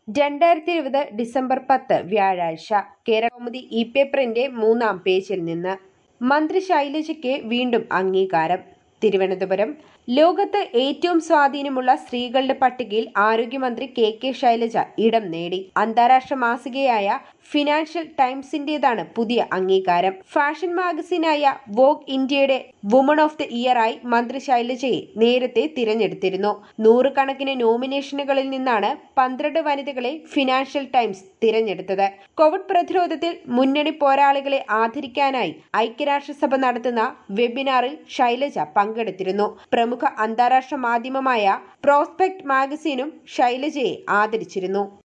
രണ്ടായിരത്തി ഇരുപത് ഡിസംബർ പത്ത് വ്യാഴാഴ്ച കേരളകൗമുദി ഇ പേപ്പറിന്റെ മൂന്നാം പേജിൽ നിന്ന് മന്ത്രി ശൈലജയ്ക്ക് വീണ്ടും അംഗീകാരം തിരുവനന്തപുരം ലോകത്ത് ഏറ്റവും സ്വാധീനമുള്ള സ്ത്രീകളുടെ പട്ടികയിൽ ആരോഗ്യമന്ത്രി കെ കെ ശൈലജ ഇടം നേടി അന്താരാഷ്ട്ര മാസികയായ ഫിനാൻഷ്യൽ ടൈംസിന്റേതാണ് പുതിയ അംഗീകാരം ഫാഷൻ മാഗസിനായ വോഗ് ഇന്ത്യയുടെ വുമൺ ഓഫ് ദി ഇയറായി മന്ത്രി ശൈലജയെ നേരത്തെ തിരഞ്ഞെടുത്തിരുന്നു നൂറുകണക്കിന് നോമിനേഷനുകളിൽ നിന്നാണ് പന്ത്രണ്ട് വനിതകളെ ഫിനാൻഷ്യൽ ടൈംസ് തിരഞ്ഞെടുത്തത് കോവിഡ് പ്രതിരോധത്തിൽ മുന്നണി പോരാളികളെ ആദരിക്കാനായി ഐക്യരാഷ്ട്രസഭ നടത്തുന്ന വെബിനാറിൽ ശൈലജ പങ്കെടുത്തിരുന്നു പ്രമുഖ അന്താരാഷ്ട്ര മാധ്യമമായ പ്രോസ്പെക്ട് മാഗസീനും ശൈലജയെ ആദരിച്ചിരുന്നു